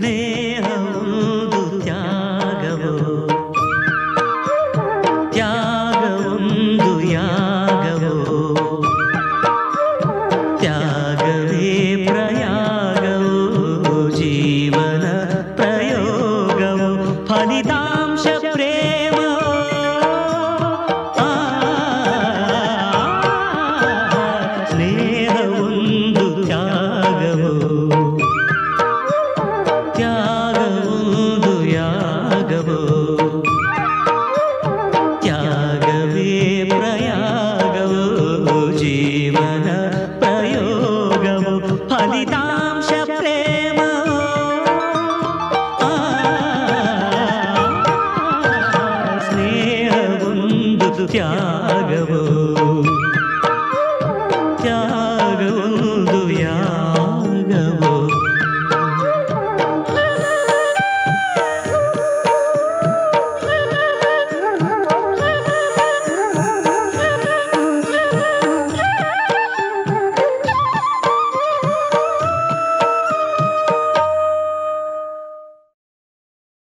ಸ್ನೇಹವೊಂದು ತ್ಯಾಗವೋ ತ್ಯಾಗವೊಂದು ಯಾಗವೋ ತ್ಯಾಗವೇ ಪ್ರಯಾಗವೋ ಜೀವನ ಪ್ರಯೋಗವೋ ಫಲಿತಾಂಶ ಪ್ರೇಮ ಸ್ನೇಹವೊಂದು ತ್ಯಾಗವೋ ತ್ಯಾಗವೊಂದು ಯಾಗವೋ ತ್ಯಾಗವೇ ಪ್ರಯಾಗವೋ ಜೀವನ ಪ್ರಯೋಗವೋ ಫಲಿತಾಂಶ ಪ್ರೇಮ ಸ್ನೇಹವೊಂದು ತ್ಯಾಗವೋ